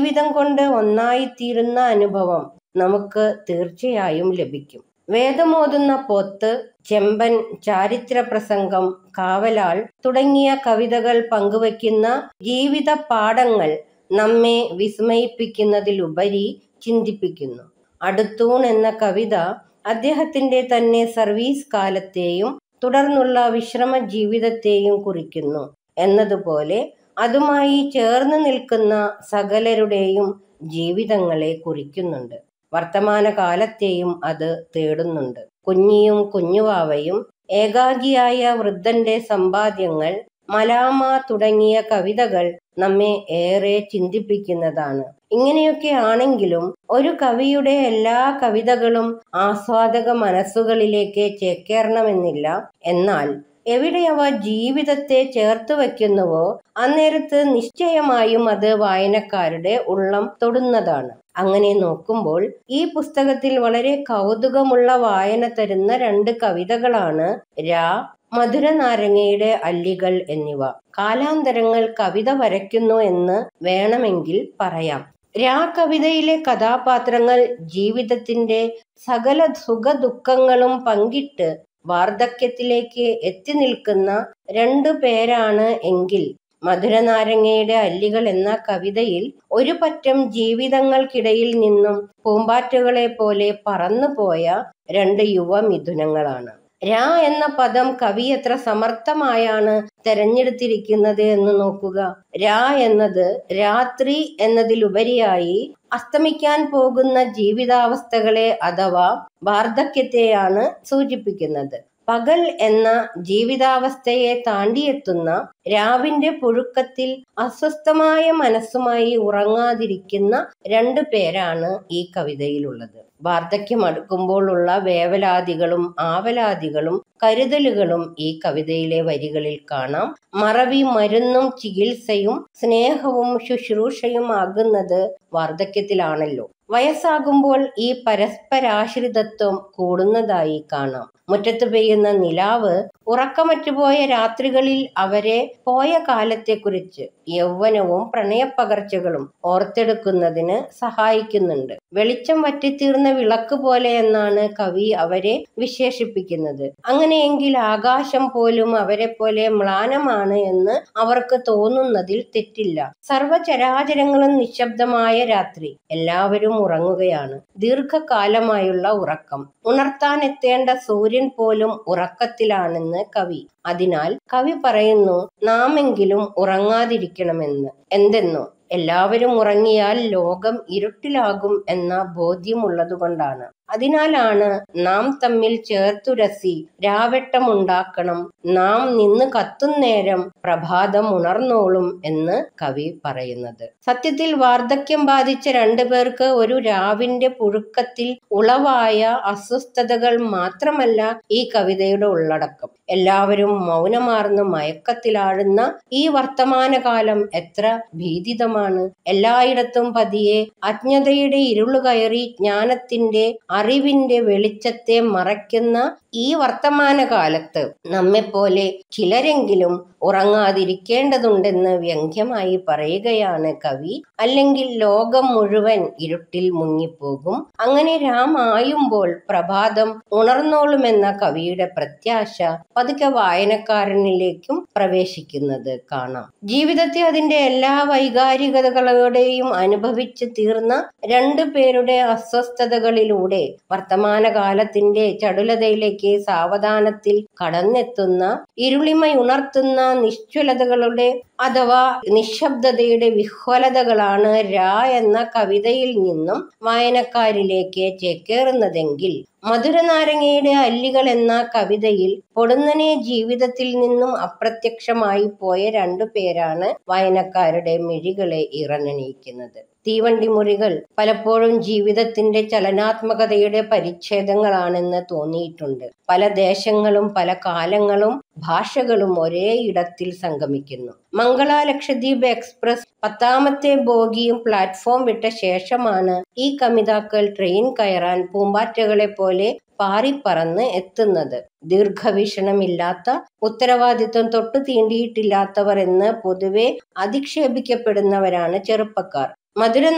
ജീവിതം കൊണ്ട് ഒന്നായിത്തീരുന്ന അനുഭവം നമുക്ക് തീർച്ചയായും ലഭിക്കും വേദമോതുന്ന പോത്ത് ചെമ്പൻ ചാരിത്ര പ്രസംഗം കാവലാൾ തുടങ്ങിയ കവിതകൾ പങ്കുവയ്ക്കുന്ന ജീവിത പാഠങ്ങൾ നമ്മെ വിസ്മയിപ്പിക്കുന്നതിലുപരി ചിന്തിപ്പിക്കുന്നു അടുത്തൂൺ എന്ന കവിത അദ്ദേഹത്തിന്റെ തന്നെ സർവീസ് കാലത്തെയും തുടർന്നുള്ള വിശ്രമ ജീവിതത്തെയും കുറിക്കുന്നു എന്നതുപോലെ അതുമായി ചേർന്ന് നിൽക്കുന്ന സകലരുടെയും ജീവിതങ്ങളെ കുറിക്കുന്നുണ്ട് വർത്തമാനകാലത്തെയും അത് തേടുന്നുണ്ട് കുഞ്ഞിയും കുഞ്ഞുവാവയും ഏകാഗിയായ വൃദ്ധന്റെ സമ്പാദ്യങ്ങൾ മലാമ തുടങ്ങിയ കവിതകൾ നമ്മെ ഏറെ ചിന്തിപ്പിക്കുന്നതാണ് ഇങ്ങനെയൊക്കെ ആണെങ്കിലും ഒരു കവിയുടെ എല്ലാ കവിതകളും ആസ്വാദക മനസ്സുകളിലേക്ക് ചേക്കേറണമെന്നില്ല എന്നാൽ എവിടെ അവ ജീവിതത്തെ ചേർത്ത് വയ്ക്കുന്നുവോ അന്നേരത്ത് നിശ്ചയമായും അത് വായനക്കാരുടെ ഉള്ളം തൊടുന്നതാണ് അങ്ങനെ നോക്കുമ്പോൾ ഈ പുസ്തകത്തിൽ വളരെ കൗതുകമുള്ള വായന തരുന്ന രണ്ട് കവിതകളാണ് രാ മധുരനാരങ്ങയുടെ അല്ലികൾ എന്നിവ കാലാന്തരങ്ങൾ കവിത വരയ്ക്കുന്നു എന്ന് വേണമെങ്കിൽ പറയാം രാ കവിതയിലെ കഥാപാത്രങ്ങൾ ജീവിതത്തിന്റെ സകല സുഖ ദുഃഖങ്ങളും പങ്കിട്ട് വാർദ്ധക്യത്തിലേക്ക് എത്തി നിൽക്കുന്ന രണ്ടു പേരാണ് എങ്കിൽ മധുരനാരങ്ങയുടെ അല്ലികൾ എന്ന കവിതയിൽ ഒരു പറ്റം ജീവിതങ്ങൾക്കിടയിൽ നിന്നും പൂമ്പാറ്റകളെ പോലെ പറന്നുപോയ രണ്ട് യുവ മിഥുനങ്ങളാണ് രാ എന്ന പദം കവി എത്ര സമർത്ഥമായാണ് തെരഞ്ഞെടുത്തിരിക്കുന്നത് എന്ന് നോക്കുക രാ എന്നത് രാത്രി എന്നതിലുപരിയായി അസ്തമിക്കാൻ പോകുന്ന ജീവിതാവസ്ഥകളെ അഥവാ വാർദ്ധക്യത്തെയാണ് സൂചിപ്പിക്കുന്നത് പകൽ എന്ന ജീവിതാവസ്ഥയെ താണ്ടിയെത്തുന്ന രാവിന്റെ പുഴുക്കത്തിൽ അസ്വസ്ഥമായ മനസ്സുമായി ഉറങ്ങാതിരിക്കുന്ന രണ്ടു പേരാണ് ഈ കവിതയിലുള്ളത് വാർദ്ധക്യം അടുക്കുമ്പോഴുള്ള വേവലാതികളും ആവലാതികളും കരുതലുകളും ഈ കവിതയിലെ വരികളിൽ കാണാം മറവി മരുന്നും ചികിത്സയും സ്നേഹവും ശുശ്രൂഷയും ആകുന്നത് വാർദ്ധക്യത്തിലാണല്ലോ വയസ്സാകുമ്പോൾ ഈ പരസ്പരാശ്രിതത്വം കൂടുന്നതായി കാണാം മുറ്റത്ത് പെയ്യുന്ന നിലാവ് ഉറക്കമറ്റുപോയ രാത്രികളിൽ അവരെ പോയ കാലത്തെക്കുറിച്ച് യൗവനവും പ്രണയപ്പകർച്ചകളും ഓർത്തെടുക്കുന്നതിന് സഹായിക്കുന്നുണ്ട് വെളിച്ചം വറ്റിത്തീർന്ന വിളക്ക് പോലെ എന്നാണ് കവി അവരെ വിശേഷിപ്പിക്കുന്നത് അങ്ങനെയെങ്കിൽ ആകാശം പോലും അവരെ പോലെ മ്ലാനമാണ് എന്ന് അവർക്ക് തോന്നുന്നതിൽ തെറ്റില്ല സർവചരാചരങ്ങളും നിശബ്ദമായ രാത്രി എല്ലാവരും ഉറങ്ങുകയാണ് ദീർഘകാലമായുള്ള ഉറക്കം ഉണർത്താൻ എത്തേണ്ട സൂര്യൻ പോലും ഉറക്കത്തിലാണെന്ന് കവി അതിനാൽ കവി പറയുന്നു നാമെങ്കിലും ഉറങ്ങാതിരിക്കണമെന്ന് എന്തെന്നോ എല്ലാവരും ഉറങ്ങിയാൽ ലോകം ഇരുട്ടിലാകും എന്ന ബോധ്യമുള്ളതുകൊണ്ടാണ് അതിനാലാണ് നാം തമ്മിൽ ചേർത്തുരസി രാവെട്ടമുണ്ടാക്കണം നാം നിന്ന് കത്തുന്നേരം പ്രഭാതം ഉണർന്നോളും എന്ന് കവി പറയുന്നത് സത്യത്തിൽ വാർദ്ധക്യം ബാധിച്ച രണ്ടു പേർക്ക് ഒരു രാവിന്റെ പുഴുക്കത്തിൽ ഉളവായ അസ്വസ്ഥതകൾ മാത്രമല്ല ഈ കവിതയുടെ ഉള്ളടക്കം എല്ലാവരും മൗനമാർന്ന് മയക്കത്തിലാഴുന്ന ഈ വർത്തമാനകാലം എത്ര ഭീതിതമാണ് എല്ലായിടത്തും പതിയെ അജ്ഞതയുടെ ഇരുളു കയറി ജ്ഞാനത്തിന്റെ അറിവിന്റെ വെളിച്ചത്തെ മറയ്ക്കുന്ന ഈ വർത്തമാനകാലത്ത് നമ്മെപ്പോലെ ചിലരെങ്കിലും ഉറങ്ങാതിരിക്കേണ്ടതുണ്ടെന്ന് വ്യംഗ്യമായി പറയുകയാണ് കവി അല്ലെങ്കിൽ ലോകം മുഴുവൻ ഇരുട്ടിൽ മുങ്ങിപ്പോകും അങ്ങനെ രാമായുമ്പോൾ പ്രഭാതം ഉണർന്നോളുമെന്ന കവിയുടെ പ്രത്യാശ പതുക്കെ വായനക്കാരനിലേക്കും പ്രവേശിക്കുന്നത് കാണാം ജീവിതത്തെ അതിന്റെ എല്ലാ വൈകാരികതകളോടെയും അനുഭവിച്ച് തീർന്ന രണ്ടു പേരുടെ അസ്വസ്ഥതകളിലൂടെ വർത്തമാനകാലത്തിന്റെ ചടുലതയിലേക്ക് സാവധാനത്തിൽ കടന്നെത്തുന്ന ഇരുളിമയുണർത്തുന്ന നിശ്ചലതകളുടെ അഥവാ നിശബ്ദതയുടെ വിഹ്വലതകളാണ് രാ എന്ന കവിതയിൽ നിന്നും വായനക്കാരിലേക്ക് ചേക്കേറുന്നതെങ്കിൽ മധുരനാരങ്ങയുടെ അല്ലികൾ എന്ന കവിതയിൽ പൊടുന്നനെ ജീവിതത്തിൽ നിന്നും അപ്രത്യക്ഷമായി പോയ രണ്ടു പേരാണ് വായനക്കാരുടെ മിഴികളെ ഇറനണിയിക്കുന്നത് തീവണ്ടി മുറികൾ പലപ്പോഴും ജീവിതത്തിന്റെ ചലനാത്മകതയുടെ പരിച്ഛേദങ്ങളാണെന്ന് തോന്നിയിട്ടുണ്ട് പല ദേശങ്ങളും പല കാലങ്ങളും ഭാഷകളും ഒരേ ഇടത്തിൽ സംഗമിക്കുന്നു മംഗള ലക്ഷദ്വീപ് എക്സ്പ്രസ് പത്താമത്തെ ബോഗിയും പ്ലാറ്റ്ഫോം വിട്ട ശേഷമാണ് ഈ കമിതാക്കൾ ട്രെയിൻ കയറാൻ പൂമ്പാറ്റകളെ പോലെ പാറിപ്പറന്ന് എത്തുന്നത് ദീർഘവീക്ഷണമില്ലാത്ത ഉത്തരവാദിത്വം തൊട്ടു തീണ്ടിയിട്ടില്ലാത്തവർ എന്ന് പൊതുവെ അധിക്ഷേപിക്കപ്പെടുന്നവരാണ് ചെറുപ്പക്കാർ മധുര